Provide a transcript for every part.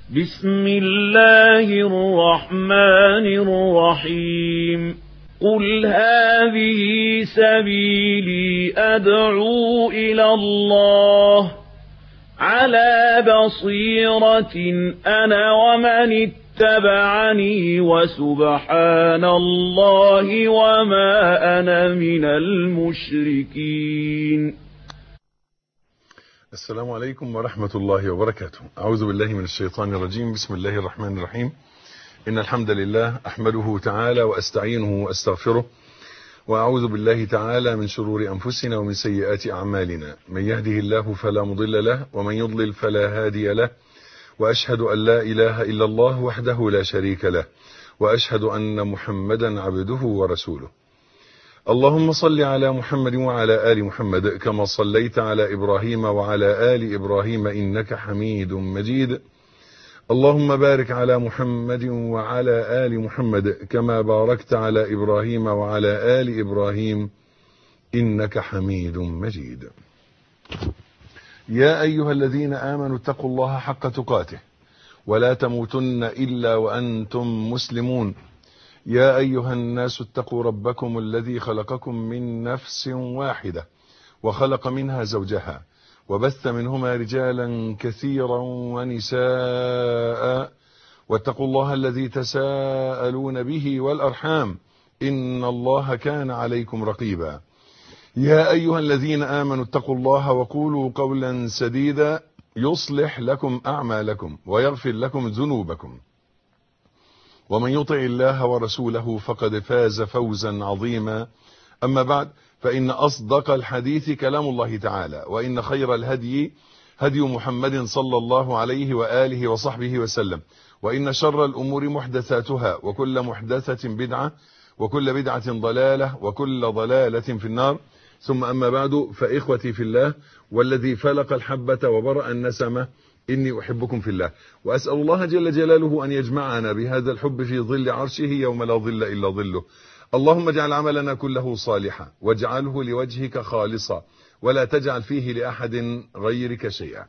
بسم الله الرحمن الرحيم قل هذه سبيلي أدعو إلى الله على بصيرة أنا ومن اتبعني وسبحان الله وما أنا من المشركين السلام عليكم ورحمة الله وبركاته أعوذ بالله من الشيطان الرجيم بسم الله الرحمن الرحيم إن الحمد لله أحمده تعالى وأستعينه وأستغفره وأعوذ بالله تعالى من شرور أنفسنا ومن سيئات أعمالنا من يهده الله فلا مضل له ومن يضلل فلا هادي له وأشهد أن لا إله إلا الله وحده لا شريك له وأشهد أن محمدا عبده ورسوله اللهم صل على محمد وعلى آل محمد كما صليت على إبراهيم وعلى آل إبراهيم إنك حميد مجيد اللهم بارك على محمد وعلى آل محمد كما باركت على إبراهيم وعلى آل إبراهيم إنك حميد مجيد يا أيها الذين آمنوا اتقوا الله حق تقاته ولا تموتن إلا وأنتم مسلمون يا أيها الناس اتقوا ربكم الذي خلقكم من نفس واحدة وخلق منها زوجها وبث منهما رجالا كثيرا ونساء واتقوا الله الذي تساءلون به والأرحام إن الله كان عليكم رقيبا يا أيها الذين آمنوا اتقوا الله وقولوا قولا سديدا يصلح لكم أعمالكم ويغفر لكم ذنوبكم ومن يطع الله ورسوله فقد فاز فوزا عظيما أما بعد فإن أصدق الحديث كلام الله تعالى وإن خير الهدي هدي محمد صلى الله عليه وآله وصحبه وسلم وإن شر الأمور محدثاتها وكل محدثة بدعة وكل بدعة ضلالة وكل ضلالة في النار ثم أما بعد فإخوتي في الله والذي فلق الحبة وبرأ النسمة إني أحبكم في الله وأسأل الله جل جلاله أن يجمعنا بهذا الحب في ظل عرشه يوم لا ظل إلا ظله اللهم اجعل عملنا كله صالحا واجعله لوجهك خالصا ولا تجعل فيه لأحد غيرك شيئا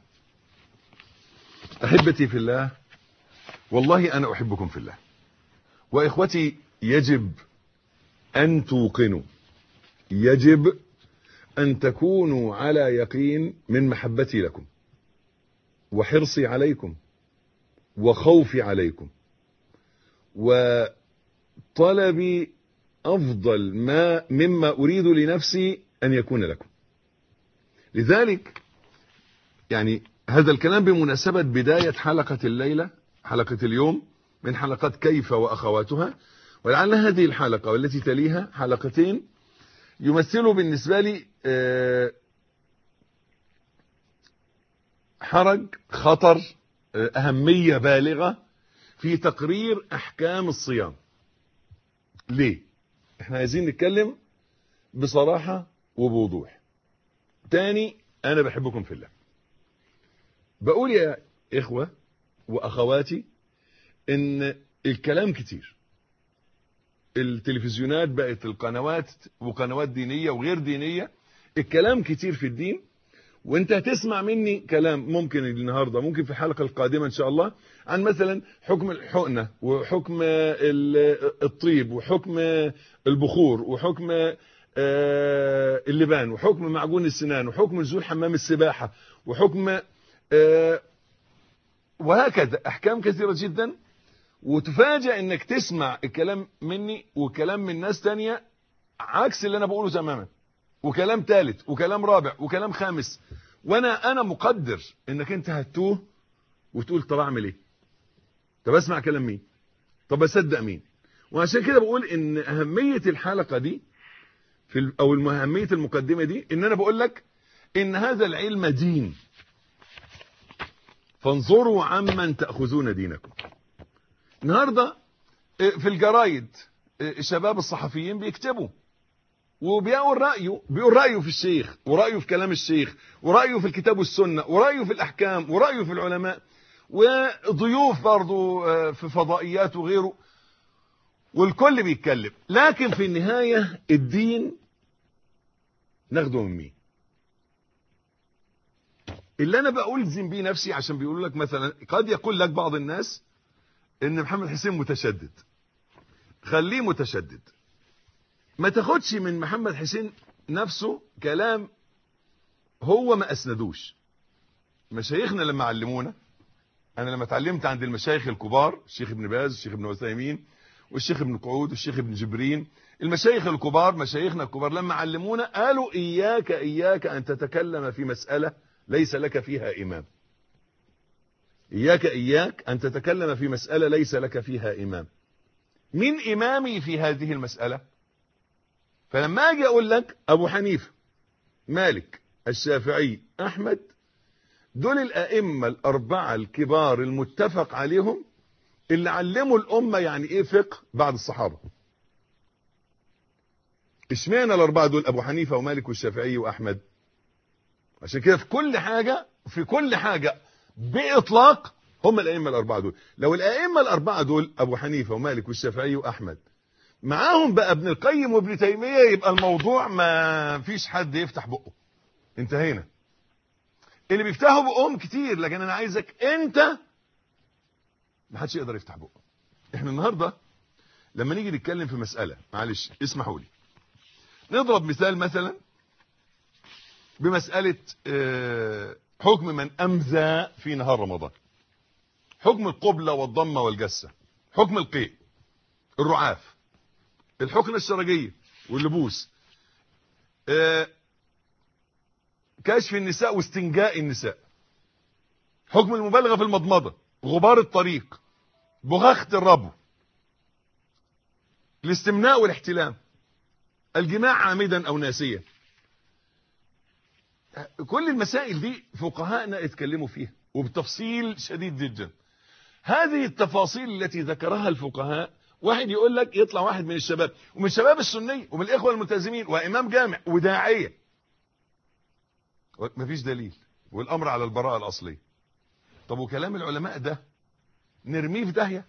أحبتي في الله والله أنا أحبكم في الله وإخوتي يجب أن توقنوا يجب أن تكونوا على يقين من محبتي لكم وحرصي عليكم وخوفي عليكم وطلبي أفضل ما مما أريد لنفسي أن يكون لكم لذلك يعني هذا الكلام بمناسبة بداية حلقة الليلة حلقة اليوم من حلقات كيف وأخواتها ولعل هذه الحلقة والتي تليها حلقتين يمثلوا بالنسبة لي حرج خطر أهمية بالغة في تقرير أحكام الصيام ليه احنا عايزين نتكلم بصراحة وبوضوح تاني أنا بحبكم في الله بقول يا إخوة وأخواتي إن الكلام كتير التلفزيونات بقت القنوات وقنوات دينية وغير دينية الكلام كتير في الدين وانت هتسمع مني كلام ممكن النهاردة ممكن في الحلقة القادمة ان شاء الله عن مثلا حكم الحقنة وحكم الطيب وحكم البخور وحكم اللبان وحكم معجون السنان وحكم نزول حمام السباحة وحكم وهكذا احكام كثيرة جدا وتفاجأ انك تسمع الكلام مني وكلام من ناس تانية عكس اللي انا بقوله تماما وكلام ثالث وكلام رابع وكلام خامس وانا انا مقدر انك انت هتوه وتقول طب اعمل ايه طب اسمع كلام مين طب اصدق مين وعشان كده بقول ان اهمية الحلقة دي في او اهمية المقدمة دي ان انا بقول لك ان هذا العلم دين فانظروا عمن تأخذون دينكم النهاردة في الجرايد الشباب الصحفيين بيكتبوا وبيقول رأيه بيقول رأيه في الشيخ ورأيه في كلام الشيخ ورأيه في الكتاب والسنة ورأيه في الأحكام ورأيه في العلماء وضيوف برضو في فضائيات وغيره والكل بيتكلم لكن في النهاية الدين ناخده من مين اللي انا بألزم بيه نفسي عشان بيقولوا لك مثلا قد يقول لك بعض الناس ان محمد حسين متشدد خليه متشدد ما تاخدش من محمد حسين نفسه كلام هو ما اسندوش مشايخنا لما علمونا انا لما اتعلمت عند المشايخ الكبار الشيخ ابن باز الشيخ ابن عثيمين والشيخ ابن قعود والشيخ ابن جبرين المشايخ الكبار مشايخنا الكبار لما علمونا قالوا اياك اياك ان تتكلم في مسألة ليس لك فيها امام اياك اياك ان تتكلم في مسألة ليس لك فيها امام من امامي في هذه المسألة فلما اجي اقول لك ابو حنيفة مالك الشافعي احمد دول الائمة الاربعة الكبار المتفق عليهم اللي علموا الامة يعني ايه فقه بعد الصحابة اشمعنى الاربعة دول ابو حنيفة ومالك والشافعي واحمد عشان كده في كل حاجة في كل حاجة باطلاق هم الائمة الاربعة دول لو الائمة الاربعة دول ابو حنيفة ومالك والشافعي واحمد معاهم بقى ابن القيم وابن تيمية يبقى الموضوع ما فيش حد يفتح بقه انتهينا اللي بيفتحوا بقهم كتير لكن انا عايزك انت ما حدش يقدر يفتح بقه احنا النهارده لما نيجي نتكلم في مسألة معلش اسمحوا لي نضرب مثال مثلا بمسألة اه حكم من أمزى في نهار رمضان حكم القبلة والضمة والجسة حكم القيء الرعاف الحقنة الشرجية واللبوس اه كشف النساء واستنجاء النساء حكم المبالغة في المضمضة غبار الطريق بغاخة الربو الاستمناء والاحتلام الجماع عامدا او ناسيا كل المسائل دي فقهاءنا اتكلموا فيها وبتفصيل شديد جدا هذه التفاصيل التي ذكرها الفقهاء واحد يقول لك يطلع واحد من الشباب ومن الشباب السنية ومن الاخوة الملتزمين وامام جامع وداعية مفيش دليل والامر على البراءة الاصلية طب وكلام العلماء ده نرميه في داهية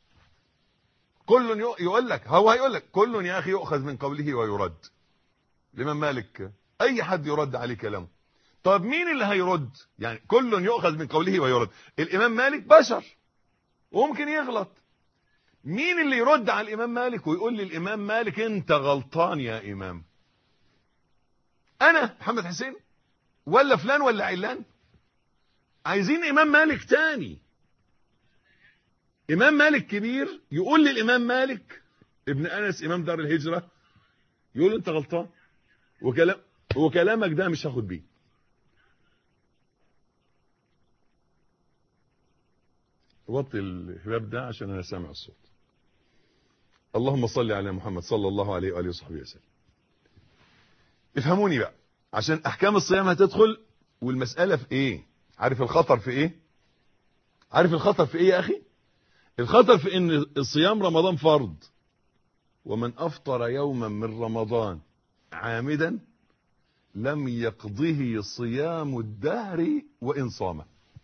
كل يقول لك هو هيقول لك كل يا اخي يؤخذ من قوله ويرد الامام مالك اي حد يرد عليه كلامه طب مين اللي هيرد يعني كل يؤخذ من قوله ويرد الامام مالك بشر وممكن يغلط مين اللي يرد على الامام مالك ويقول للامام مالك انت غلطان يا امام انا محمد حسين ولا فلان ولا علان عايزين امام مالك تاني امام مالك كبير يقول للامام مالك ابن انس امام دار الهجرة يقول انت غلطان وكلام وكلامك ده مش هاخد بيه وطي الباب ده عشان انا سامع الصوت اللهم صل على محمد صلى الله عليه واله وصحبه وسلم افهموني بقى عشان احكام الصيام هتدخل والمسألة في ايه عارف الخطر في ايه عارف الخطر في ايه يا اخي الخطر في ان الصيام رمضان فرض ومن افطر يوما من رمضان عامدا لم يقضه صيام الدهر وان صامه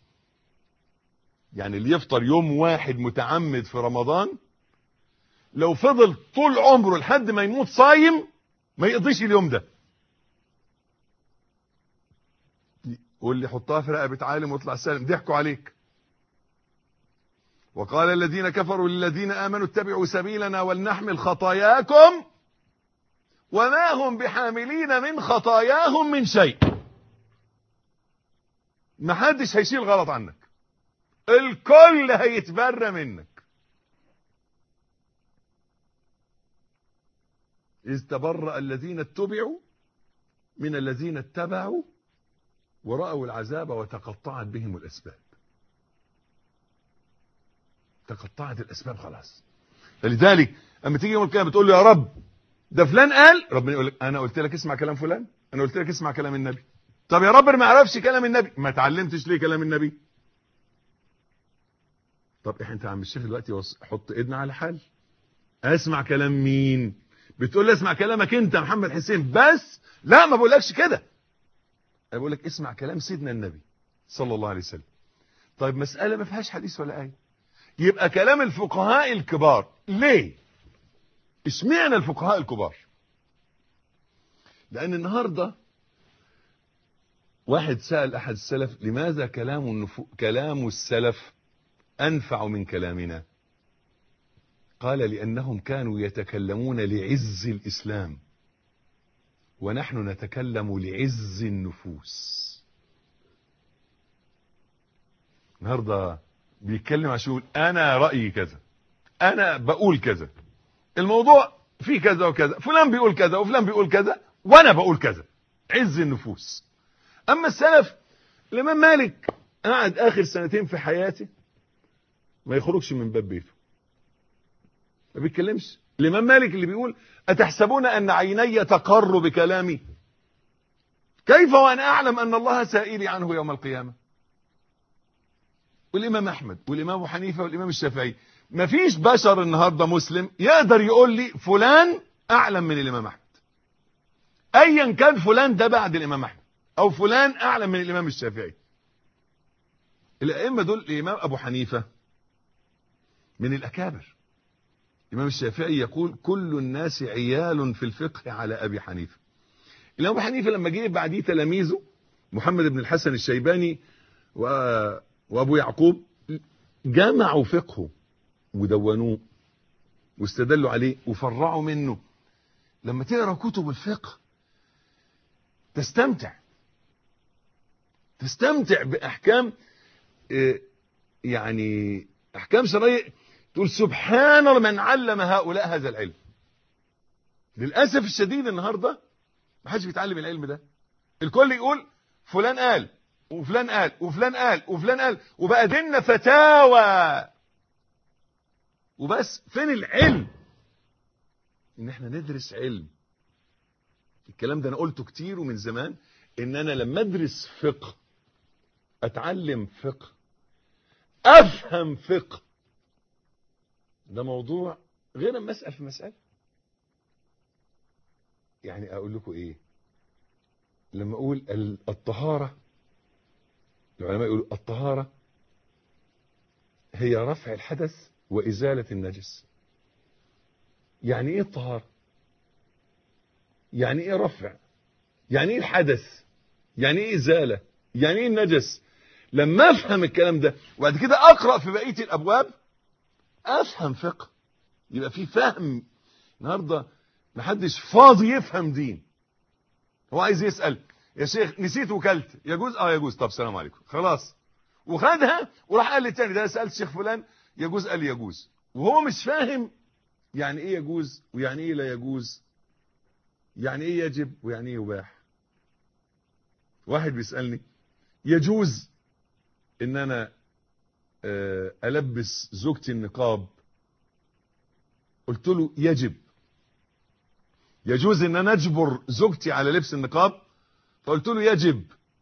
يعني اللي يفطر يوم واحد متعمد في رمضان لو فضل طول عمره لحد ما يموت صايم ما يقضيش اليوم ده قول لي حطها في رقبه عالم واطلع سالم ضحكوا عليك وقال الذين كفروا للذين امنوا اتبعوا سبيلنا ولنحمل خطاياكم وما هم بحاملين من خطاياهم من شيء ما حدش هيشيل غلط عنك الكل هيتبرى منك إذ تبرأ الذين اتبعوا من الذين اتبعوا ورأوا العذاب وتقطعت بهم الأسباب تقطعت الأسباب خلاص فلذلك أما تيجي يوم القيامة بتقول له يا رب ده فلان قال ربنا يقول لك أنا قلت لك اسمع كلام فلان أنا قلت لك اسمع كلام النبي طب يا رب ما اعرفش كلام النبي ما اتعلمتش ليه كلام النبي طب احنا انت يا عم الشيخ دلوقتي حط ايدنا على حل اسمع كلام مين بتقول لي اسمع كلامك انت محمد حسين بس لا ما بقولكش كده انا بقول لك اسمع كلام سيدنا النبي صلى الله عليه وسلم طيب مسألة ما فيهاش حديث ولا آية يبقى كلام الفقهاء الكبار ليه اشمعنى الفقهاء الكبار لان النهاردة واحد سأل أحد السلف لماذا كلام, النفو... كلام السلف أنفع من كلامنا قال لأنهم كانوا يتكلمون لعز الإسلام ونحن نتكلم لعز النفوس النهارده بيتكلم عشان يقول انا رايي كذا انا بقول كذا الموضوع فيه كذا وكذا فلان بيقول كذا وفلان بيقول كذا وانا بقول كذا عز النفوس اما السلف الامام مالك قعد اخر سنتين في حياته ما يخرجش من باب بيته ما بيتكلمش الامام مالك اللي بيقول اتحسبون ان عيني تقر بكلامي كيف وانا اعلم ان الله سائلي عنه يوم القيامه والامام احمد والامام ابو حنيفه والامام الشافعي مفيش بشر النهارده مسلم يقدر يقول لي فلان اعلم من الامام احمد ايا كان فلان ده بعد الامام احمد او فلان اعلم من الامام الشافعي الائمه دول الامام ابو حنيفه من الاكابر الامام الشافعي يقول كل الناس عيال في الفقه على ابي حنيفه الامام ابو حنيفه لما جه بعديه تلاميذه محمد بن الحسن الشيباني و... وابو يعقوب جمعوا فقهه ودونوه واستدلوا عليه وفرعوا منه لما تقرا كتب الفقه تستمتع تستمتع باحكام يعني احكام شرعيه تقول سبحان من علم هؤلاء هذا العلم للاسف الشديد النهارده ما حدش بيتعلم العلم ده الكل يقول فلان قال وفلان قال وفلان قال وفلان قال وبقى ديننا فتاوى وبس فين العلم ان احنا ندرس علم الكلام ده انا قلته كتير ومن زمان ان انا لما ادرس فقه اتعلم فقه افهم فقه ده موضوع غير اما اسال في مساله يعني اقول لكم ايه لما اقول الطهاره العلماء يقولوا الطهاره هي رفع الحدث وازاله النجس يعني ايه الطهاره يعني ايه رفع يعني ايه الحدث يعني ايه ازاله يعني ايه النجس لما افهم الكلام ده وبعد كده اقرا في بقيه الابواب افهم فقه يبقى في فهم النهارده محدش فاضي يفهم دين هو عايز يسال يا شيخ نسيت وكلت يجوز اه يجوز طب سلام عليكم خلاص وخدها وراح قال للتاني ده سالت الشيخ فلان يجوز قال لي يجوز وهو مش فاهم يعني ايه يجوز ويعني ايه لا يجوز يعني ايه يجب ويعني ايه يباح واحد بيسالني يجوز ان انا البس زوجتي النقاب قلت له يجب يجوز ان انا اجبر زوجتي على لبس النقاب فقلت له يجب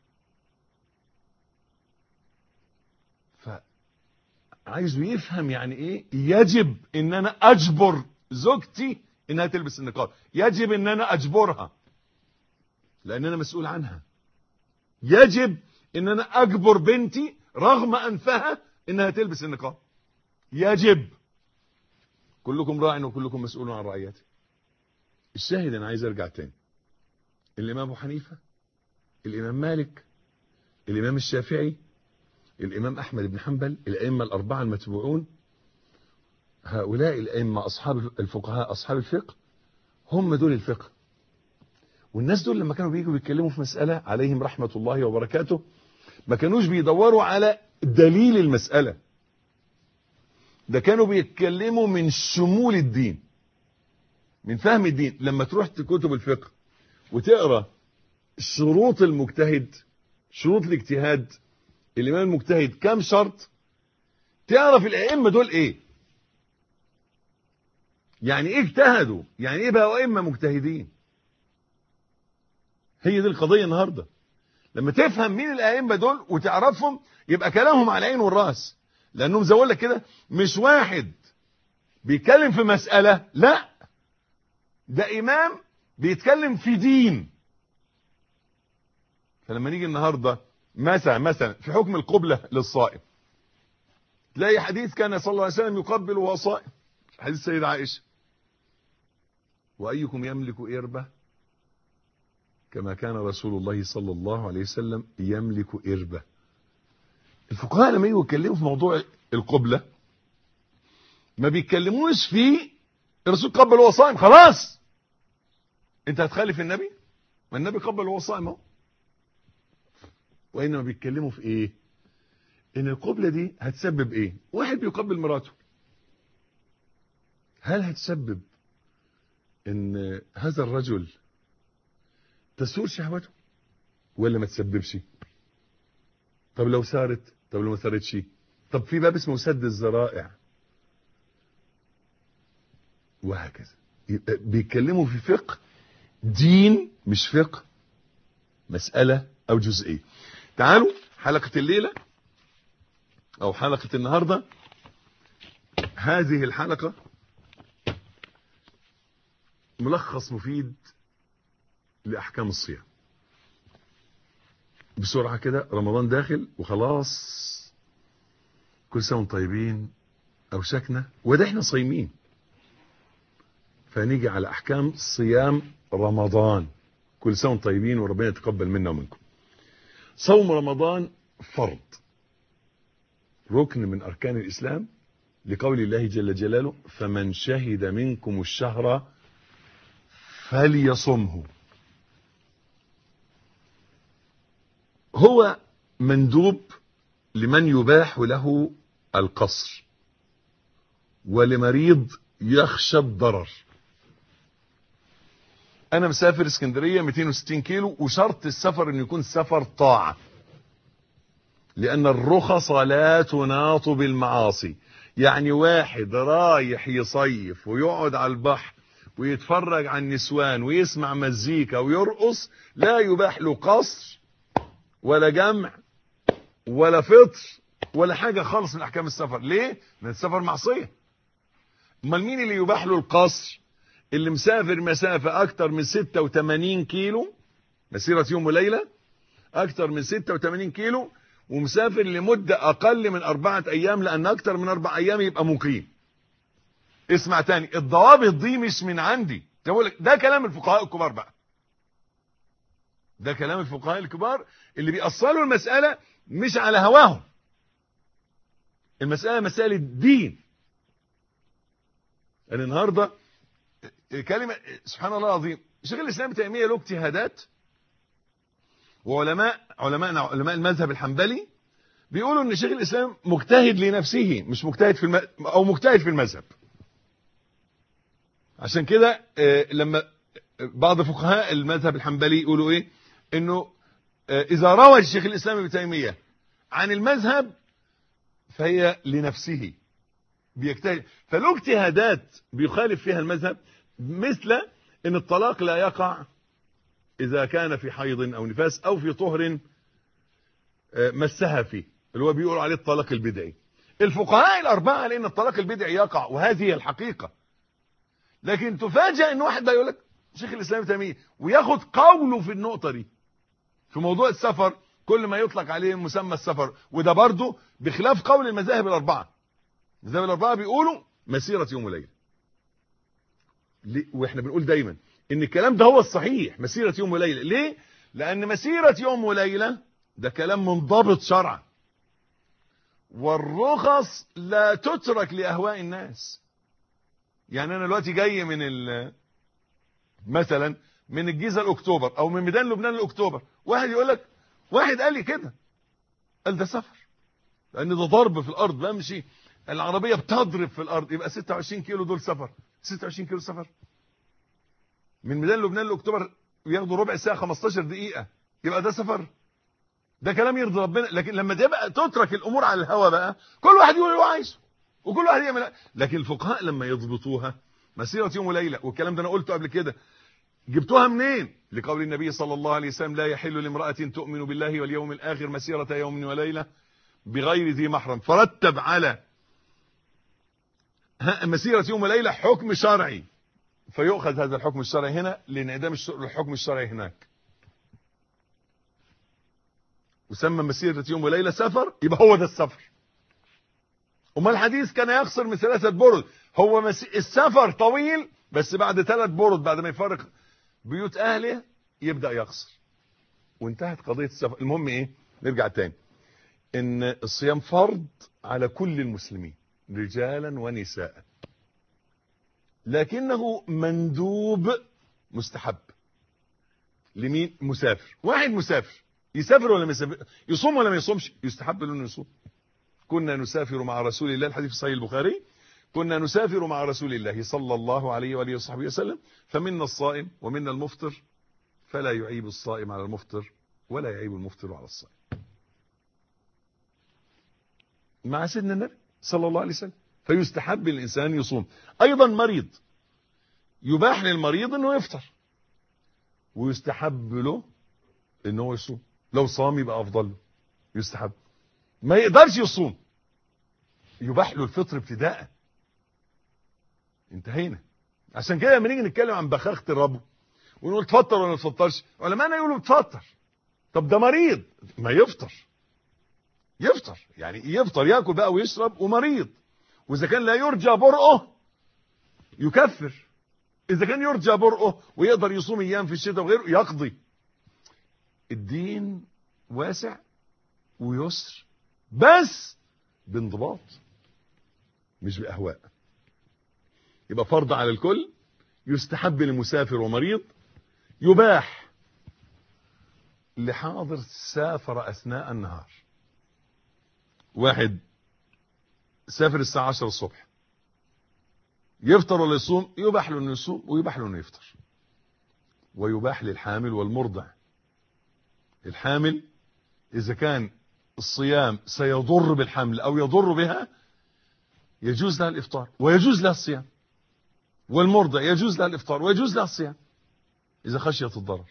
فعايزه يفهم يعني ايه يجب ان انا اجبر زوجتي انها تلبس النقاب يجب ان انا اجبرها لان انا مسؤول عنها يجب ان انا اجبر بنتي رغم انفها انها تلبس النقاب يجب كلكم راع وكلكم مسؤول عن رعيته الشاهد انا عايز ارجع تاني الامام ابو حنيفه الامام مالك الامام الشافعي الامام احمد بن حنبل الائمه الاربعه المتبوعون هؤلاء الائمه اصحاب الفقهاء اصحاب الفقه هم دول الفقه والناس دول لما كانوا بييجوا بيتكلموا في مساله عليهم رحمه الله وبركاته ما كانوش بيدوروا على دليل المساله ده كانوا بيتكلموا من شمول الدين من فهم الدين لما تروح كتب الفقه وتقرا شروط المجتهد شروط الاجتهاد الامام المجتهد كام شرط تعرف الائمه دول ايه يعني ايه اجتهدوا يعني ايه بقوا ائمه مجتهدين هي دي القضيه النهارده لما تفهم مين الائمه دول وتعرفهم يبقى كلامهم على العين والراس لانهم زي لك كده مش واحد بيتكلم في مساله لا ده امام بيتكلم في دين فلما نيجي النهارده مثلا مثلا في حكم القبلة للصائم تلاقي حديث كان صلى الله عليه وسلم يقبل وهو صائم حديث السيدة عائشة وأيكم يملك إربة كما كان رسول الله صلى الله عليه وسلم يملك إربة الفقهاء لما يجوا يتكلموا في موضوع القبلة ما بيتكلموش في الرسول قبل وهو صائم خلاص انت هتخالف النبي ما النبي قبل وهو صائم اهو وانما بيتكلموا في ايه ان القبلة دي هتسبب ايه واحد بيقبل مراته هل هتسبب ان هذا الرجل تسور شهوته ولا ما تسببش طب لو سارت طب لو ما سارتش طب في باب اسمه سد الذرائع وهكذا يبقى بيتكلموا في فقه دين مش فقه مسألة أو جزئية تعالوا حلقة الليلة أو حلقة النهاردة هذه الحلقة ملخص مفيد لأحكام الصيام بسرعة كده رمضان داخل وخلاص كل سنة وانتم طيبين أوشكنا وده احنا صايمين فنيجي على أحكام صيام رمضان كل سنة وانتم طيبين وربنا يتقبل منا ومنكم صوم رمضان فرض ركن من أركان الإسلام لقول الله جل جلاله فمن شهد منكم الشهر فليصمه هو مندوب لمن يباح له القصر ولمريض يخشى الضرر انا مسافر اسكندريه 260 كيلو وشرط السفر انه يكون سفر طاعه لان الرخص لا تناط بالمعاصي يعني واحد رايح يصيف ويقعد على البحر ويتفرج على النسوان ويسمع مزيكا ويرقص لا يباح له قصر ولا جمع ولا فطر ولا حاجة خالص من أحكام السفر ليه؟ لأن السفر معصية امال مين اللي يباح له القصر اللي مسافر مسافة أكتر من 86 كيلو مسيرة يوم وليلة أكتر من 86 كيلو ومسافر لمدة أقل من أربعة أيام لأن أكتر من أربع أيام يبقى مقيم اسمع تاني الضوابط دي مش من عندي ده كلام الفقهاء الكبار بقى ده كلام الفقهاء الكبار اللي بيأصلوا المسألة مش على هواهم المسألة مسألة دين أنا النهاردة كلمة سبحان الله العظيم شيخ الإسلام تيمية له اجتهادات وعلماء علماء علماء المذهب الحنبلي بيقولوا ان شيخ الإسلام مجتهد لنفسه مش مجتهد في الم... أو مجتهد في المذهب عشان كده لما بعض فقهاء المذهب الحنبلي يقولوا ايه انه اذا روى الشيخ الاسلام ابن تيميه عن المذهب فهي لنفسه بيجتهد فله اجتهادات بيخالف فيها المذهب مثل ان الطلاق لا يقع اذا كان في حيض او نفاس او في طهر مسها فيه اللي هو بيقولوا عليه الطلاق البدعي الفقهاء الاربعه لان الطلاق البدعي يقع وهذه هي الحقيقه لكن تفاجأ ان واحد بقى يقول لك شيخ الاسلام ابن تيميه وياخد قوله في النقطه دي في موضوع السفر كل ما يطلق عليه مسمى السفر وده برضه بخلاف قول المذاهب الاربعه المذاهب الاربعه بيقولوا مسيره يوم وليله واحنا بنقول دايما ان الكلام ده هو الصحيح مسيره يوم وليله ليه لان مسيره يوم وليله ده كلام منضبط شرعا والرخص لا تترك لاهواء الناس يعني انا دلوقتي جاي من ال مثلا من الجيزه لاكتوبر او من ميدان لبنان لاكتوبر واحد يقول لك واحد قال لي كده قال ده سفر لان ده ضرب في الارض بمشي العربيه بتضرب في الارض يبقى 26 كيلو دول سفر 26 كيلو سفر من ميدان لبنان لاكتوبر بياخدوا ربع ساعه 15 دقيقه يبقى ده سفر ده كلام يرضي ربنا لكن لما تبقى تترك الامور على الهوا بقى كل واحد يقول اللي هو عايزه وكل واحد يعمل لكن الفقهاء لما يضبطوها مسيره يوم وليله والكلام ده انا قلته قبل كده جبتوها منين لقول النبي صلى الله عليه وسلم لا يحل لامرأة تؤمن بالله واليوم الآخر مسيرة يوم وليلة بغير ذي محرم فرتب على مسيرة يوم وليلة حكم شرعي فيؤخذ هذا الحكم الشرعي هنا لانعدام الحكم الشرعي هناك وسمى مسيرة يوم وليلة سفر يبقى هو ده السفر وما الحديث كان يقصر من ثلاثة برد هو السفر طويل بس بعد ثلاث برد بعد ما يفرق بيوت اهله يبدأ يقصر وانتهت قضية السفر المهم ايه نرجع تاني ان الصيام فرض على كل المسلمين رجالا ونساء لكنه مندوب مستحب لمين مسافر واحد مسافر يسافر ولا ما يسافر يصوم ولا ما يصومش يستحب له انه يصوم كنا نسافر مع رسول الله الحديث في صحيح البخاري كنا نسافر مع رسول الله صلى الله عليه واله وصحبه وسلم فمنا الصائم ومنا المفطر فلا يعيب الصائم على المفطر ولا يعيب المفطر على الصائم مع سيدنا النبي صلى الله عليه وسلم فيستحب الإنسان يصوم أيضا مريض يباح للمريض أنه يفطر ويستحب له أنه يصوم لو صام يبقى أفضل له يستحب ما يقدرش يصوم يباح له الفطر ابتداء انتهينا عشان كده لما نيجي نتكلم عن بخاخة الرب ونقول تفطر ولا ما تفطرش علماءنا يقولوا تفطر طب ده مريض ما يفطر يفطر يعني يفطر ياكل بقى ويشرب ومريض واذا كان لا يرجى برؤه يكفر اذا كان يرجى برؤه ويقدر يصوم ايام في الشتاء وغيره يقضي الدين واسع ويسر بس بانضباط مش باهواء يبقى فرض على الكل يستحب لمسافر ومريض يباح لحاضر سافر اثناء النهار واحد سافر الساعة 10 الصبح يفطر ولا يصوم يباح له انه يصوم ويباح له انه يفطر ويباح للحامل والمرضع الحامل اذا كان الصيام سيضر بالحمل او يضر بها يجوز لها الافطار ويجوز لها الصيام والمرضع يجوز لها الافطار ويجوز لها الصيام اذا خشيت الضرر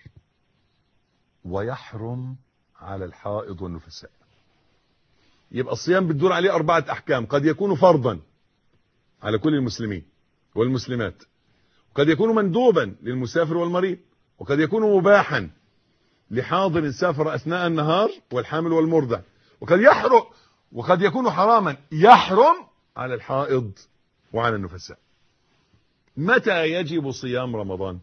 ويحرم على الحائض والنفساء يبقى الصيام بتدور عليه أربعة أحكام قد يكون فرضا على كل المسلمين والمسلمات وقد يكون مندوبا للمسافر والمريض وقد يكون مباحا لحاضر سافر أثناء النهار والحامل والمرضع وقد يحرم وقد يكون حراما يحرم على الحائض وعلى النفساء متى يجب صيام رمضان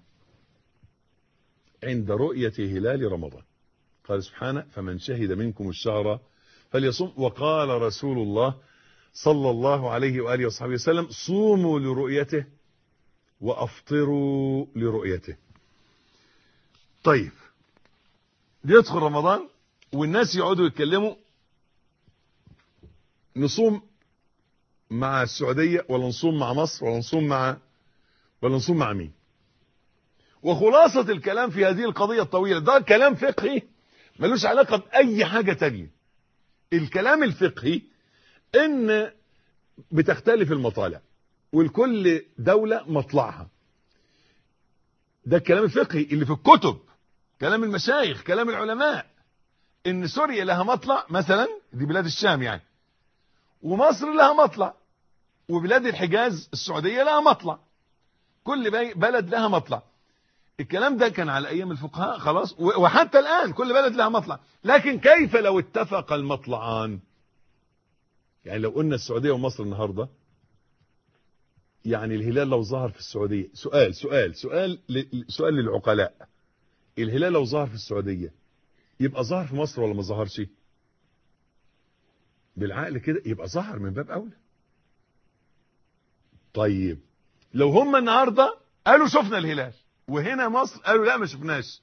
عند رؤية هلال رمضان قال سبحانه فمن شهد منكم الشهر فليصوم وقال رسول الله صلى الله عليه وآله وصحبه وسلم صوموا لرؤيته وأفطروا لرؤيته طيب يدخل رمضان والناس يقعدوا يتكلموا نصوم مع السعودية ولا نصوم مع مصر ولا نصوم مع ولا نصوم مع مين وخلاصة الكلام في هذه القضية الطويلة ده كلام فقهي ملوش علاقة بأي حاجة تانية الكلام الفقهي ان بتختلف المطالع والكل دولة مطلعها ده الكلام الفقهي اللي في الكتب كلام المشايخ كلام العلماء ان سوريا لها مطلع مثلا دي بلاد الشام يعني ومصر لها مطلع وبلاد الحجاز السعودية لها مطلع كل بلد لها مطلع الكلام ده كان على ايام الفقهاء خلاص وحتى الان كل بلد لها مطلع لكن كيف لو اتفق المطلعان يعني لو قلنا السعودية ومصر النهاردة يعني الهلال لو ظهر في السعودية سؤال سؤال سؤال سؤال للعقلاء الهلال لو ظهر في السعودية يبقى ظهر في مصر ولا ما ظهرش بالعقل كده يبقى ظهر من باب اولى طيب لو هم النهارده قالوا شفنا الهلال وهنا مصر قالوا لا ما شفناش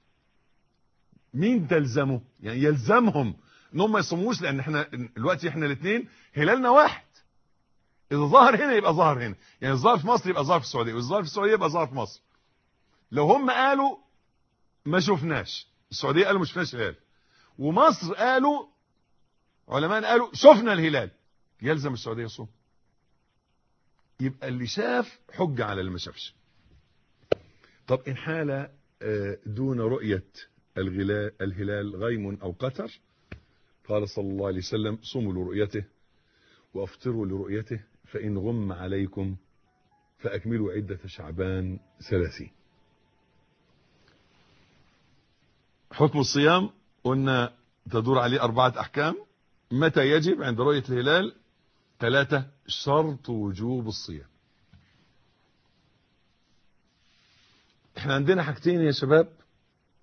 مين تلزمه يعني يلزمهم ان هم ما يصوموش لان احنا دلوقتي احنا الاثنين هلالنا واحد اذا ظهر هنا يبقى ظهر هنا يعني الظاهر في مصر يبقى ظهر في السعوديه والظاهر في السعوديه يبقى ظهر في مصر لو هم قالوا ما شفناش السعوديه قالوا ما شفناش الهلال ومصر قالوا علماء قالوا شفنا الهلال يلزم السعوديه يصوم يبقى اللي شاف حجه على اللي ما شافش طب إن حال دون رؤية الهلال غيم أو قتر قال صلى الله عليه وسلم صوموا لرؤيته وأفطروا لرؤيته فإن غم عليكم فأكملوا عدة شعبان ثلاثين حكم الصيام قلنا تدور عليه أربعة أحكام متى يجب عند رؤية الهلال ثلاثة شرط وجوب الصيام احنا عندنا حاجتين يا شباب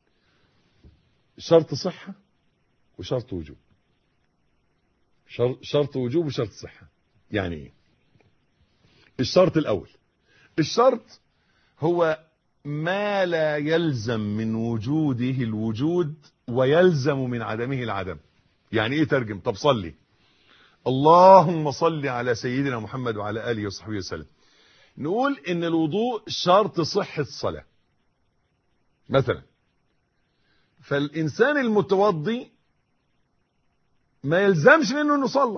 شرط صحة وشرط وجوب شر- شرط وجوب وشرط صحة يعني ايه الشرط الاول الشرط هو ما لا يلزم من وجوده الوجود ويلزم من عدمه العدم يعني ايه ترجم طب صلي اللهم صل على سيدنا محمد وعلى اله وصحبه وسلم نقول ان الوضوء شرط صحة الصلاة مثلا فالانسان المتوضي ما يلزمش منه انه صلى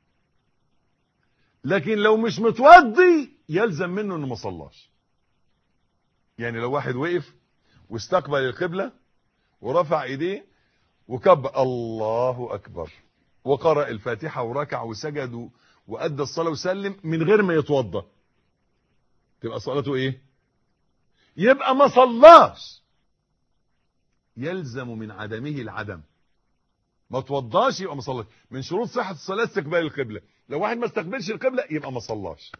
لكن لو مش متوضي يلزم منه انه ما صلاش يعني لو واحد وقف واستقبل القبلة ورفع ايديه وكبر الله اكبر وقرأ الفاتحة وركع وسجد وادى الصلاة وسلم من غير ما يتوضى تبقى صلاته ايه يبقى ما صلاش يلزم من عدمه العدم ما توضاش يبقى ما صلاش من شروط صحة الصلاة استقبال القبلة لو واحد ما استقبلش القبلة يبقى ما صلاش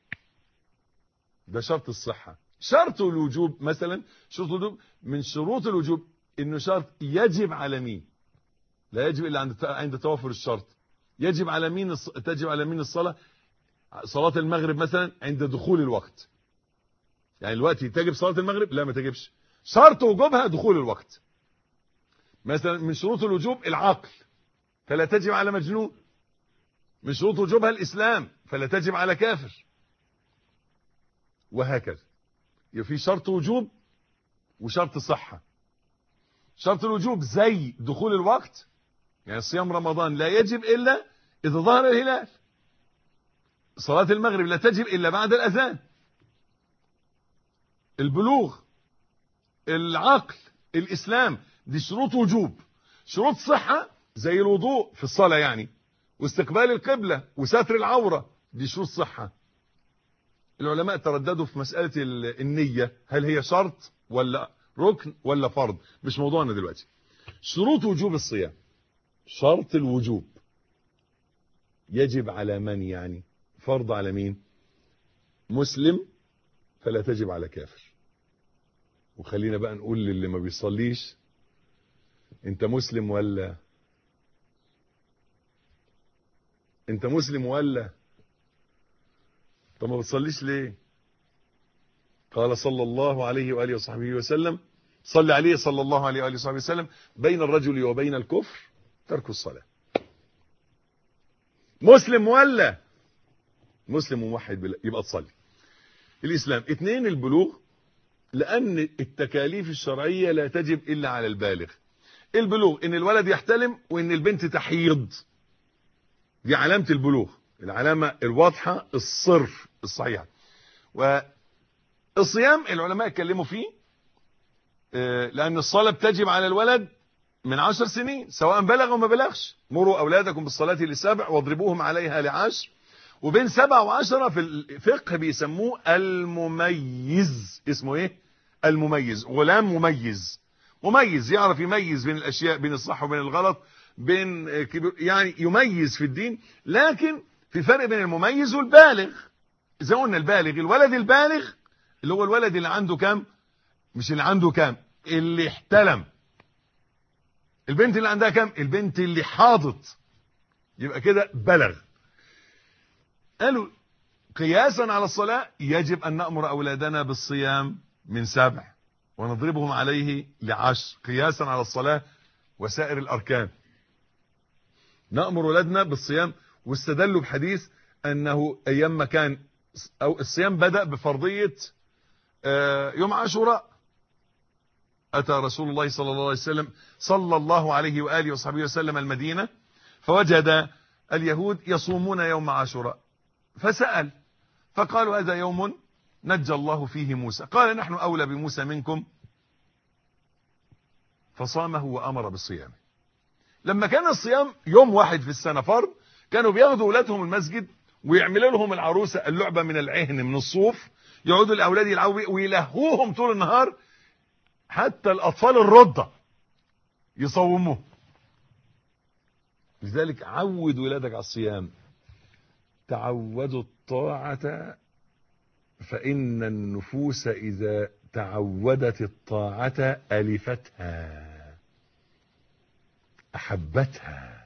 ده شرط الصحة شرط الوجوب مثلا شرط الوجوب من شروط الوجوب انه شرط يجب على مين لا يجب الا عند عند توافر الشرط يجب على مين الص... تجب على مين الصلاة صلاة المغرب مثلا عند دخول الوقت يعني الوقت تجب صلاة المغرب لا ما تجبش شرط وجوبها دخول الوقت مثلا من شروط الوجوب العقل فلا تجب على مجنون من شروط وجوبها الإسلام فلا تجب على كافر وهكذا يبقى في شرط وجوب وشرط صحة شرط الوجوب زي دخول الوقت يعني صيام رمضان لا يجب إلا إذا ظهر الهلال صلاة المغرب لا تجب إلا بعد الأذان البلوغ العقل الإسلام دي شروط وجوب شروط صحة زي الوضوء في الصلاة يعني واستقبال القبلة وستر العورة دي شروط صحة العلماء ترددوا في مسألة النية هل هي شرط ولا ركن ولا فرض مش موضوعنا دلوقتي شروط وجوب الصيام شرط الوجوب يجب على من يعني فرض على مين مسلم فلا تجب على كافر وخلينا بقى نقول للي ما بيصليش انت مسلم ولا انت مسلم ولا طب ما بتصليش ليه قال صلى الله عليه وآله وصحبه وسلم صلى عليه صلى الله عليه وآله وصحبه وسلم بين الرجل وبين الكفر ترك الصلاة مسلم ولا مسلم وموحد بالله يبقى تصلي الإسلام اثنين البلوغ لأن التكاليف الشرعية لا تجب إلا على البالغ البلوغ ان الولد يحتلم وان البنت تحيض دي علامة البلوغ العلامة الواضحة الصرف الصحيحة والصيام العلماء اتكلموا فيه لأن الصلاة بتجب على الولد من عشر سنين سواء بلغ أو ما بلغش مروا أولادكم بالصلاة لسبع واضربوهم عليها لعشر وبين سبع وعشرة في الفقه بيسموه المميز اسمه ايه المميز غلام مميز مميز يعرف يميز بين الاشياء بين الصح وبين الغلط بين كبير يعني يميز في الدين لكن في فرق بين المميز والبالغ زي ما قلنا البالغ الولد البالغ اللي هو الولد اللي عنده كام مش اللي عنده كام اللي احتلم البنت اللي عندها كام البنت اللي حاضت يبقى كده بلغ قالوا قياسا على الصلاة يجب أن نأمر أولادنا بالصيام من سبع ونضربهم عليه لعشر قياسا على الصلاة وسائر الأركان نأمر أولادنا بالصيام واستدلوا بحديث أنه أيام ما كان أو الصيام بدأ بفرضية يوم عاشوراء أتى رسول الله صلى الله عليه وسلم صلى الله عليه وآله وصحبه وسلم المدينة فوجد اليهود يصومون يوم عاشوراء فسأل فقالوا هذا يوم نجى الله فيه موسى قال نحن أولى بموسى منكم فصامه وأمر بالصيام لما كان الصيام يوم واحد في السنة فرض كانوا بياخدوا أولادهم المسجد ويعملوا لهم العروسة اللعبة من العهن من الصوف يقعدوا الأولاد يلعبوا ويلهوهم طول النهار حتى الأطفال الرضع يصوموه لذلك عود ولادك على الصيام تعودوا الطاعة فإن النفوس إذا تعودت الطاعة ألفتها أحبتها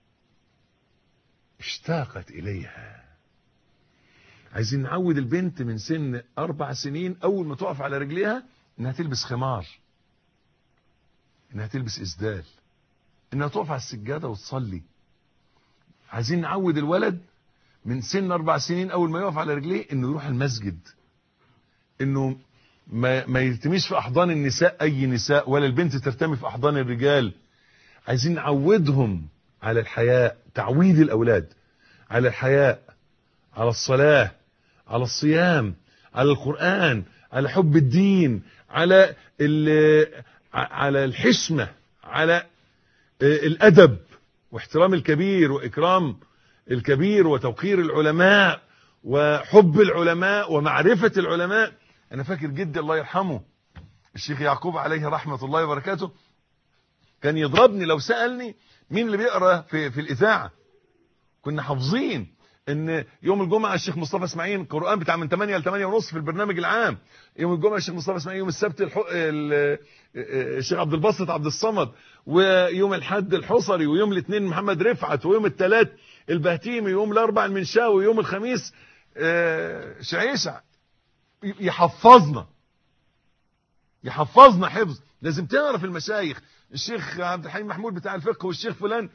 اشتاقت إليها عايزين نعود البنت من سن أربع سنين أول ما تقف على رجليها إنها تلبس خمار إنها تلبس إسدال إنها تقف على السجادة وتصلي عايزين نعود الولد من سن أربع سنين أول ما يقف على رجليه إنه يروح المسجد إنه ما, ما يرتميش في أحضان النساء أي نساء ولا البنت ترتمي في أحضان الرجال عايزين نعودهم على الحياء تعويد الأولاد على الحياء على الصلاة على الصيام على القرآن على حب الدين على على الحشمة على الأدب واحترام الكبير وإكرام الكبير وتوقير العلماء وحب العلماء ومعرفة العلماء أنا فاكر جدي الله يرحمه الشيخ يعقوب عليه رحمة الله وبركاته كان يضربني لو سألني مين اللي بيقرأ في, في الإذاعة كنا حافظين ان يوم الجمعة الشيخ مصطفى اسماعيل القرآن بتاع من 8 ل 8 ونص في البرنامج العام يوم الجمعة الشيخ مصطفى اسماعيل يوم السبت الح... الشيخ عبد الباسط عبد الصمد ويوم الحد الحصري ويوم الاثنين محمد رفعت ويوم الثلاث البهتيمي ويوم الاربع المنشاوي ويوم الخميس شعيشع يحفظنا يحفظنا حفظ لازم تعرف المشايخ الشيخ عبد الحليم محمود بتاع الفقه والشيخ فلان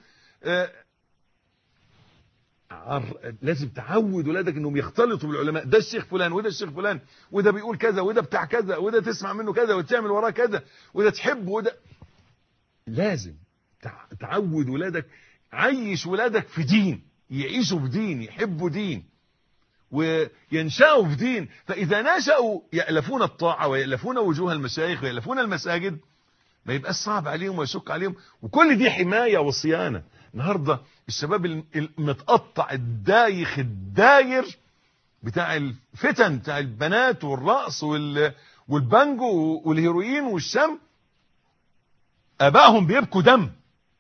لازم تعود ولادك انهم يختلطوا بالعلماء ده الشيخ فلان وده الشيخ فلان وده بيقول كذا وده بتاع كذا وده تسمع منه كذا وتعمل وراه كذا وده تحبه وده لازم تعود ولادك عيش ولادك في دين يعيشوا في دين يحبوا دين وينشأوا في دين فإذا نشأوا يألفون الطاعة ويألفون وجوه المشايخ ويألفون المساجد ما يبقاش صعب عليهم ويشق عليهم وكل دي حماية وصيانة النهاردة الشباب المتقطع الدايخ الداير بتاع الفتن بتاع البنات والرقص والبانجو والهيروين والشم ابائهم بيبكوا دم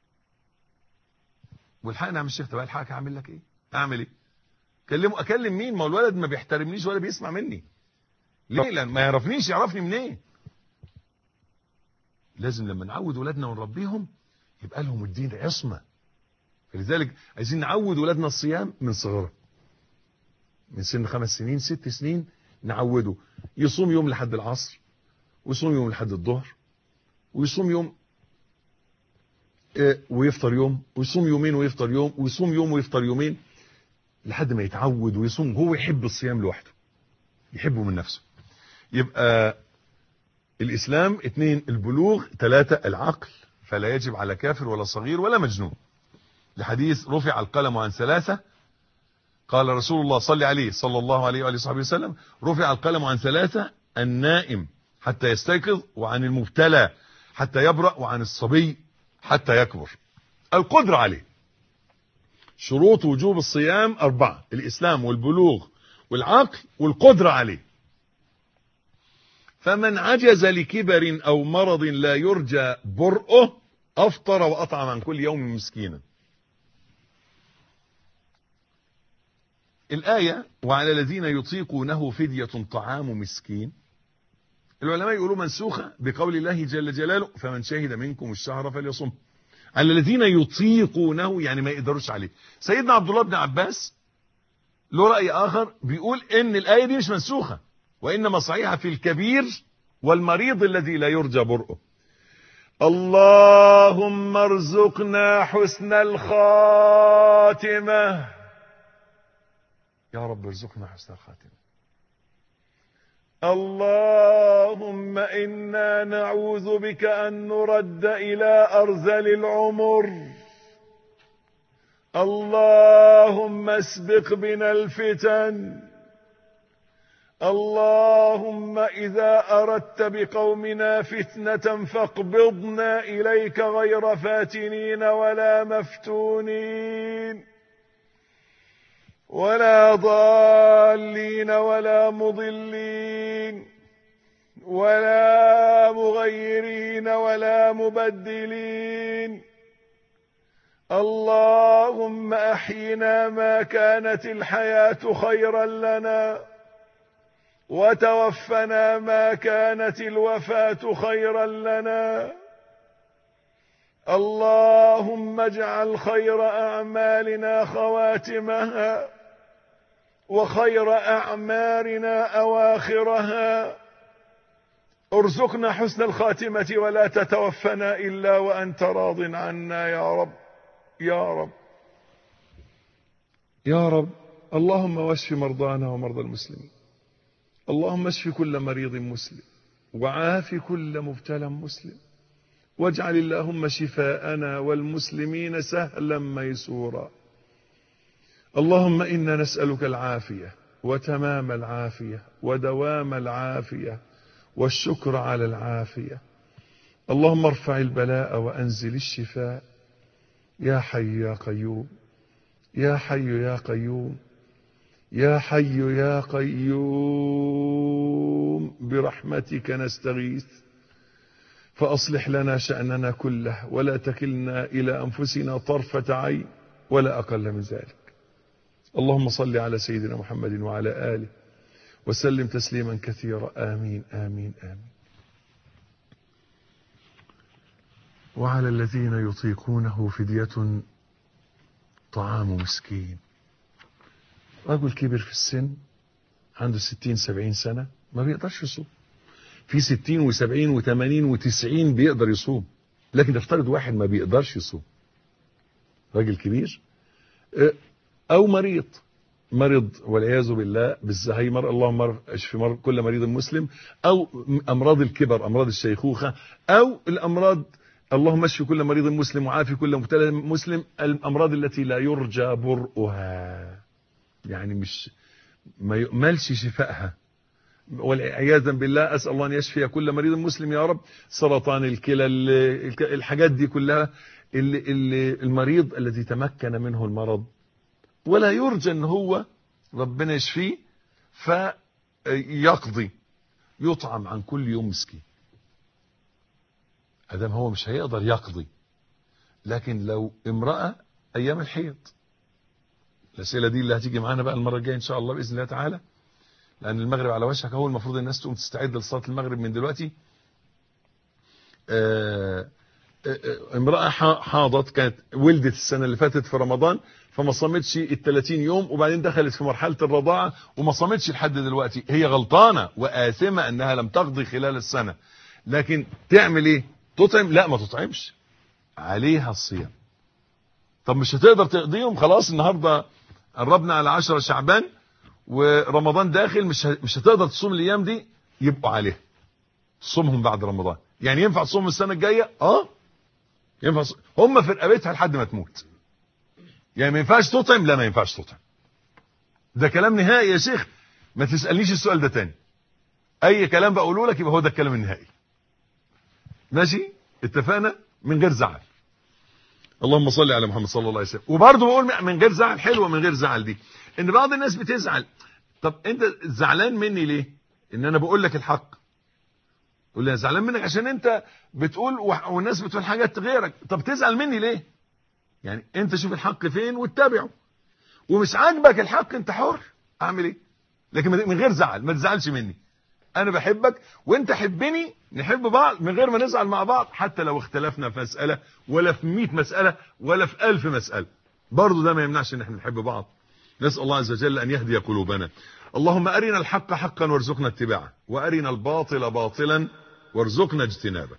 والحقنا يا عم الشيخ طب الحقك اعمل لك ايه اعمل ايه اكلمه اكلم مين ما الولد ما بيحترمنيش ولا بيسمع مني ليه لان ما يعرفنيش يعرفني منين إيه؟ لازم لما نعود ولادنا ونربيهم يبقى لهم الدين عصمه فلذلك عايزين نعود ولادنا الصيام من صغره من سن خمس سنين ست سنين نعوده يصوم يوم لحد العصر ويصوم يوم لحد الظهر ويصوم يوم ويفطر يوم ويصوم يومين ويفطر يوم ويصوم يوم ويفطر يومين لحد ما يتعود ويصوم هو يحب الصيام لوحده يحبه من نفسه يبقى الإسلام اثنين البلوغ ثلاثة العقل فلا يجب على كافر ولا صغير ولا مجنون لحديث رفع القلم عن ثلاثة قال رسول الله صلى عليه صلى الله عليه وآله وصحبه وسلم رفع القلم عن ثلاثة النائم حتى يستيقظ وعن المبتلى حتى يبرأ وعن الصبي حتى يكبر القدرة عليه شروط وجوب الصيام أربعة الإسلام والبلوغ والعقل والقدرة عليه فمن عجز لكبر أو مرض لا يرجى برؤه أفطر وأطعم عن كل يوم مسكينا الآية وعلى الذين يطيقونه فدية طعام مسكين العلماء يقولوا منسوخة بقول الله جل جلاله فمن شهد منكم الشهر فليصم على الذين يطيقونه يعني ما يقدروش عليه سيدنا عبد الله بن عباس له رأي آخر بيقول إن الآية دي مش منسوخة وإنما صحيحة في الكبير والمريض الذي لا يرجى برؤه اللهم ارزقنا حسن الخاتمة يا رب ارزقنا حسن الخاتمة اللهم إنا نعوذ بك أن نرد إلى أرذل العمر اللهم اسبق بنا الفتن اللهم إذا أردت بقومنا فتنة فاقبضنا إليك غير فاتنين ولا مفتونين ولا ضالين ولا مضلين ولا مغيرين ولا مبدلين اللهم أحينا ما كانت الحياة خيرا لنا وتوفنا ما كانت الوفاة خيرا لنا اللهم اجعل خير أعمالنا خواتمها وخير أعمارنا أواخرها ارزقنا حسن الخاتمة ولا تتوفنا إلا وأنت راض عنا يا رب يا رب يا رب اللهم واشف مرضانا ومرضى المسلمين اللهم اشف كل مريض مسلم وعاف كل مبتلى مسلم واجعل اللهم شفاءنا والمسلمين سهلا ميسورا اللهم إنا نسألك العافية وتمام العافية ودوام العافية والشكر على العافية اللهم ارفع البلاء وأنزل الشفاء يا حي يا قيوم يا حي يا قيوم يا حي يا قيوم برحمتك نستغيث فأصلح لنا شأننا كله ولا تكلنا إلى أنفسنا طرفة عين ولا أقل من ذلك اللهم صل على سيدنا محمد وعلى آله وسلم تسليما كثيرا آمين آمين آمين وعلى الذين يطيقونه فدية طعام مسكين رجل كبر في السن عنده ستين سبعين سنة ما بيقدرش يصوم في ستين وسبعين وثمانين وتسعين بيقدر يصوم لكن افترض واحد ما بيقدرش يصوم راجل كبير او مريض مرض والعياذ بالله بالزهايمر اللهم اشف مرض كل مريض مسلم او امراض الكبر امراض الشيخوخه او الامراض اللهم اشف كل مريض مسلم وعافي كل مبتلى مسلم الامراض التي لا يرجى برؤها يعني مش ما يؤملش شفائها والعياذا بالله اسال الله ان يشفي كل مريض مسلم يا رب سرطان الكلى الحاجات دي كلها اللي, اللي المريض الذي تمكن منه المرض ولا يرجى ان هو ربنا يشفيه فيقضي يطعم عن كل يوم مسكين ادام هو مش هيقدر يقضي لكن لو امرأة ايام الحيض الاسئله دي اللي هتيجي معانا بقى المره الجايه ان شاء الله باذن الله تعالى لان المغرب على وشك اهو المفروض الناس تقوم تستعد لصلاه المغرب من دلوقتي آآ آآ امراه حاضت كانت ولدت السنه اللي فاتت في رمضان فما صامتش ال 30 يوم وبعدين دخلت في مرحله الرضاعه وما صامتش لحد دلوقتي هي غلطانه واثمه انها لم تقضي خلال السنه لكن تعمل ايه تطعم لا ما تطعمش عليها الصيام طب مش هتقدر تقضيهم خلاص النهارده قربنا على 10 شعبان ورمضان داخل مش مش هتقدر تصوم الايام دي يبقوا عليها تصومهم بعد رمضان يعني ينفع تصوم السنه الجايه اه ينفع صوم. هم في رقبتها لحد ما تموت يعني ما ينفعش تطعم لا ما ينفعش تطعم ده كلام نهائي يا شيخ ما تسالنيش السؤال ده تاني اي كلام بقوله لك يبقى هو ده الكلام النهائي ماشي اتفقنا من غير زعل اللهم صل على محمد صلى الله عليه وسلم وبرضه بقول من غير زعل حلوه من غير زعل دي ان بعض الناس بتزعل طب انت زعلان مني ليه ان انا بقول لك الحق يقول لي زعلان منك عشان انت بتقول والناس بتقول حاجات غيرك طب تزعل مني ليه يعني انت شوف الحق فين واتبعه ومش عاجبك الحق انت حر اعمل ايه لكن من غير زعل ما تزعلش مني انا بحبك وانت حبني نحب بعض من غير ما نزعل مع بعض حتى لو اختلفنا في مسألة ولا في 100 مسألة ولا في 1000 مسألة برضه ده ما يمنعش ان احنا نحب بعض نسأل الله عز وجل ان يهدي قلوبنا اللهم ارنا الحق حقا وارزقنا اتباعه وارنا الباطل باطلا وارزقنا اجتنابه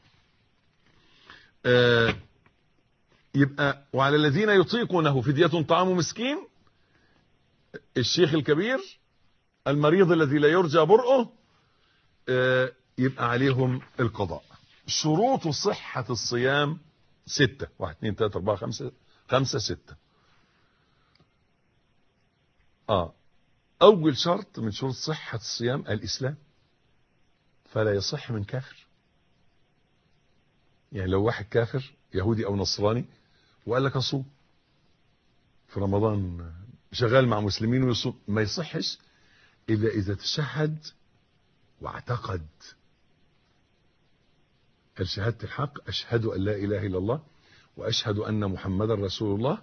آه يبقى وعلى الذين يطيقونه فدية طعام مسكين الشيخ الكبير المريض الذي لا يرجى برؤه آه يبقى عليهم القضاء شروط صحة الصيام ستة واحد اثنين ثلاثة أربعة خمسة خمسة ستة آه أول شرط من شروط صحة الصيام الإسلام فلا يصح من كافر يعني لو واحد كافر يهودي أو نصراني وقال لك أصوم في رمضان شغال مع مسلمين ويصوم ما يصحش إلا إذا تشهد واعتقد قال شهادة الحق أشهد أن لا إله إلا الله وأشهد أن محمدا رسول الله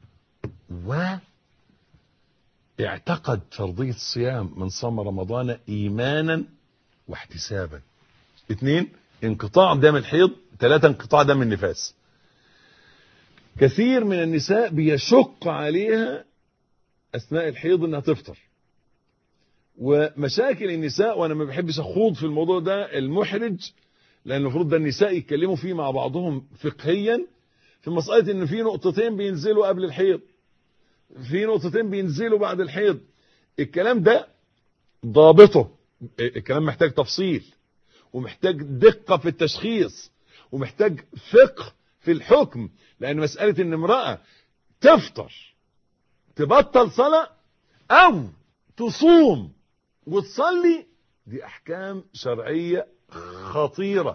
واعتقد فرضية الصيام من صام رمضان إيمانا واحتسابا اثنين انقطاع دم الحيض ثلاثة انقطاع دم النفاس كثير من النساء بيشق عليها اثناء الحيض انها تفطر ومشاكل النساء وانا ما بحبش اخوض في الموضوع ده المحرج لان المفروض ده النساء يتكلموا فيه مع بعضهم فقهيا في مساله ان في نقطتين بينزلوا قبل الحيض في نقطتين بينزلوا بعد الحيض الكلام ده ضابطه الكلام محتاج تفصيل ومحتاج دقة في التشخيص ومحتاج فقه في الحكم لأن مسألة إن امرأة تفطر تبطل صلاة أو تصوم وتصلي دي أحكام شرعية خطيرة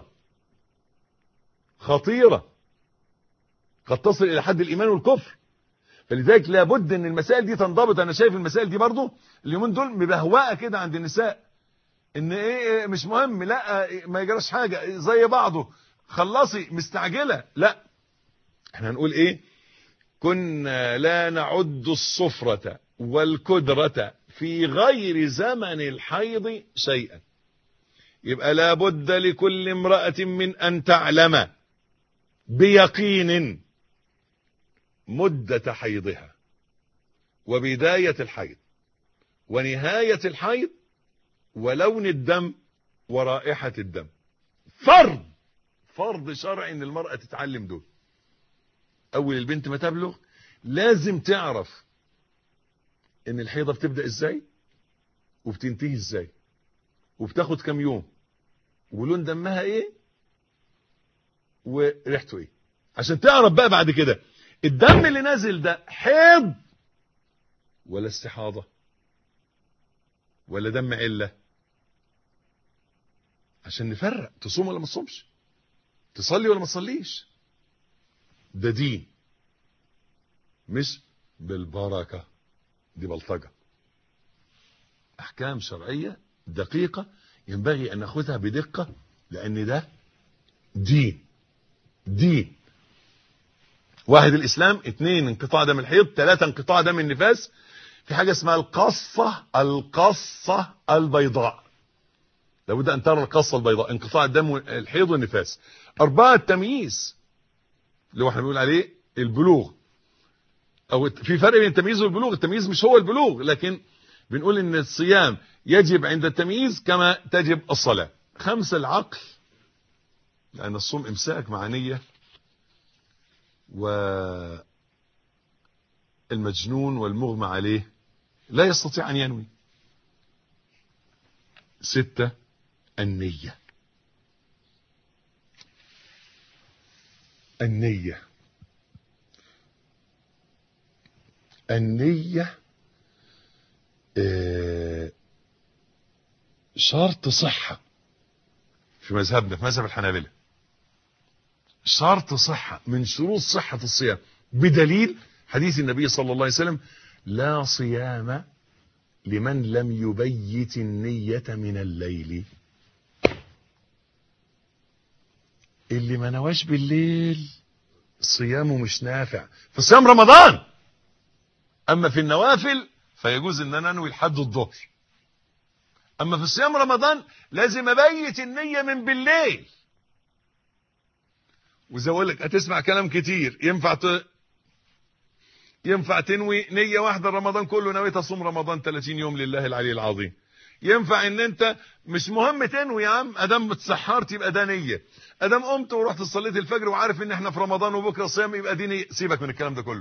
خطيرة قد تصل إلى حد الإيمان والكفر فلذلك لابد ان المسائل دي تنضبط انا شايف المسائل دي برضو اليومين دول مبهوقه كده عند النساء ان ايه مش مهم لا ما يجراش حاجه زي بعضه خلصي مستعجله لا احنا هنقول ايه كنا لا نعد الصفرة والكدرة في غير زمن الحيض شيئا يبقى لابد لكل امرأة من أن تعلم بيقين مدة حيضها وبداية الحيض ونهاية الحيض ولون الدم ورائحة الدم فرض فرض شرعي ان المرأة تتعلم دول اول البنت ما تبلغ لازم تعرف ان الحيضة بتبدأ ازاي وبتنتهي ازاي وبتاخد كام يوم ولون دمها ايه وريحته ايه عشان تعرف بقى بعد كده الدم اللي نازل ده حيض ولا استحاضة ولا دم علة عشان نفرق تصوم ولا ما تصومش تصلي ولا ما تصليش ده دين مش بالبركة دي بلطجة احكام شرعية دقيقة ينبغي ان ناخذها بدقة لان ده دين دين واحد الاسلام اثنين انقطاع دم الحيض ثلاثة انقطاع دم النفاس في حاجة اسمها القصة القصة البيضاء لابد ان ترى القصة البيضاء انقطاع الدم الحيض والنفاس اربعة التمييز اللي هو احنا بنقول عليه البلوغ او في فرق بين التمييز والبلوغ التمييز مش هو البلوغ لكن بنقول ان الصيام يجب عند التمييز كما تجب الصلاة خمسة العقل لان الصوم امساك مع نية والمجنون والمغمى عليه لا يستطيع ان ينوي ستة النية النية النية اه شرط صحة في مذهبنا في مذهب الحنابلة شرط صحة من شروط صحة الصيام بدليل حديث النبي صلى الله عليه وسلم لا صيام لمن لم يبيت النية من الليل اللي ما نواش بالليل صيامه مش نافع في صيام رمضان اما في النوافل فيجوز ان انا انوي لحد الظهر اما في صيام رمضان لازم ابيت النية من بالليل وزي اقول لك هتسمع كلام كتير ينفع ت... ينفع تنوي نية واحدة رمضان كله نويت اصوم رمضان 30 يوم لله العلي العظيم ينفع ان انت مش مهم تنوي يا عم ادام اتسحرت يبقى ده نية ادام قمت ورحت صليت الفجر وعارف ان احنا في رمضان وبكره صيام يبقى دي نية سيبك من الكلام ده كله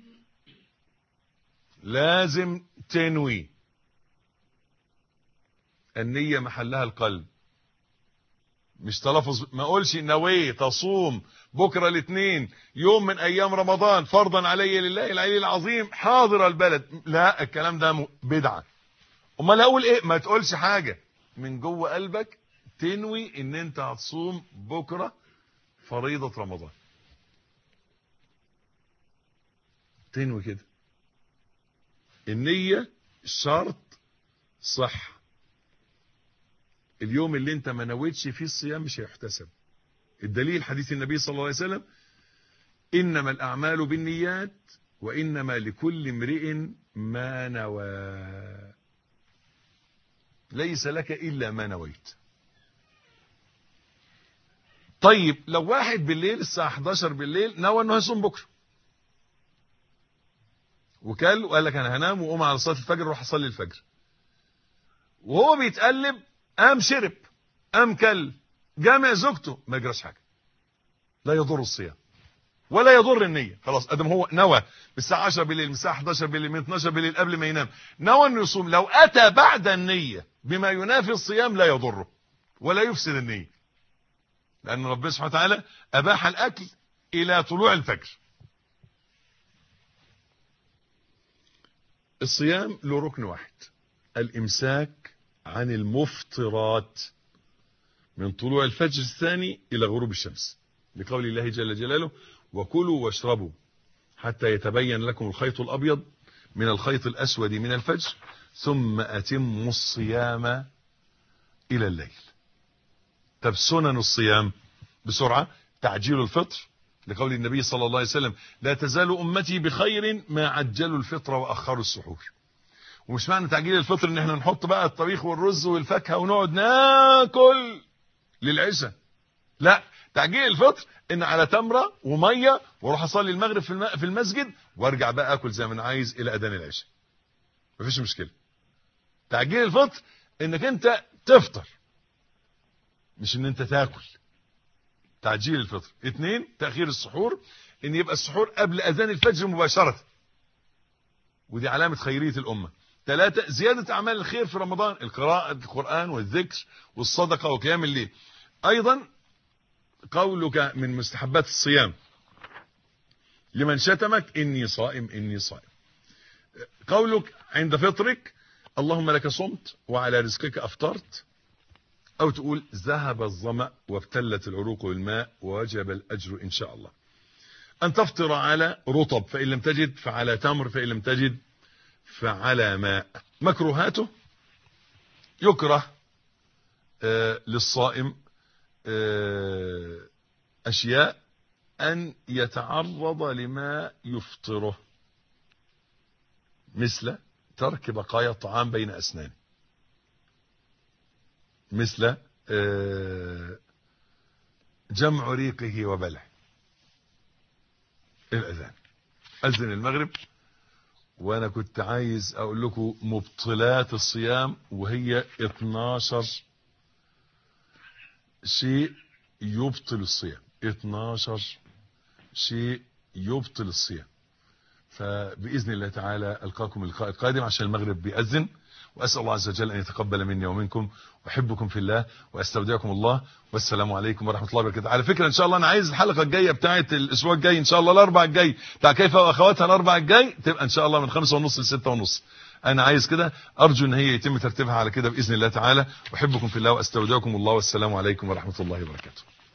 لازم تنوي النية محلها القلب مش تلفظ ما اقولش نويت اصوم بكره الاثنين يوم من ايام رمضان فرضا علي لله العلي العظيم حاضر البلد لا الكلام ده بدعه امال اقول ايه ما تقولش حاجه من جوه قلبك تنوي ان انت هتصوم بكره فريضه رمضان تنوي كده النيه شرط صح اليوم اللي انت ما نويتش فيه الصيام مش هيحتسب الدليل حديث النبي صلى الله عليه وسلم انما الاعمال بالنيات وانما لكل امرئ ما نوى ليس لك الا ما نويت طيب لو واحد بالليل الساعه 11 بالليل نوى انه هيصوم بكره وكل وقال لك انا هنام واقوم على صلاه الفجر اروح اصلي الفجر وهو بيتقلب قام شرب قام كل جامع زوجته ما يجراش حاجه لا يضر الصيام ولا يضر النيه خلاص ادم هو نوى من الساعه 10 بالليل من الساعه 11 بالليل من 12 بالليل قبل ما ينام نوى انه يصوم لو اتى بعد النيه بما ينافي الصيام لا يضره ولا يفسد النيه لان ربنا سبحانه وتعالى اباح الاكل الى طلوع الفجر الصيام له ركن واحد الامساك عن المفطرات من طلوع الفجر الثاني الى غروب الشمس لقول الله جل جلاله وكلوا واشربوا حتى يتبين لكم الخيط الابيض من الخيط الاسود من الفجر ثم اتموا الصيام الى الليل طب سنن الصيام بسرعه تعجيل الفطر لقول النبي صلى الله عليه وسلم لا تزال امتي بخير ما عجلوا الفطر واخروا السحور ومش معنى تعجيل الفطر ان احنا نحط بقى الطبيخ والرز والفاكهه ونقعد ناكل للعشاء لا تعجيل الفطر ان على تمره وميه واروح اصلي المغرب في في المسجد وارجع بقى اكل زي ما انا عايز الى اذان العشاء مفيش مشكله تعجيل الفطر انك انت تفطر مش ان انت تاكل تعجيل الفطر اثنين تاخير السحور ان يبقى السحور قبل اذان الفجر مباشره ودي علامه خيريه الامه ثلاثة زيادة أعمال الخير في رمضان القراءة القرآن والذكر والصدقة وقيام الليل أيضا قولك من مستحبات الصيام لمن شتمك إني صائم إني صائم قولك عند فطرك اللهم لك صمت وعلى رزقك أفطرت أو تقول ذهب الظمأ وابتلت العروق بالماء ووجب الأجر إن شاء الله أن تفطر على رطب فإن لم تجد فعلى تمر فإن لم تجد فعلى ماء مكروهاته يكره آه للصائم آه أشياء أن يتعرض لما يفطره مثل ترك بقايا الطعام بين أسنانه مثل آه جمع ريقه وبلعه الأذان أذن المغرب وانا كنت عايز اقول لكم مبطلات الصيام وهي 12 شيء يبطل الصيام 12 شيء يبطل الصيام فباذن الله تعالى القاكم اللقاء القادم عشان المغرب بيأذن واسال الله عز وجل ان يتقبل مني ومنكم احبكم في الله واستودعكم الله والسلام عليكم ورحمه الله وبركاته على فكره ان شاء الله انا عايز الحلقه الجايه بتاعه الاسبوع الجاي ان شاء الله الاربع الجاي بتاع كيف واخواتها الاربع الجاي تبقى ان شاء الله من خمسة ونص لستة ونص انا عايز كده ارجو ان هي يتم ترتيبها على كده باذن الله تعالى احبكم في الله واستودعكم الله والسلام عليكم ورحمه الله وبركاته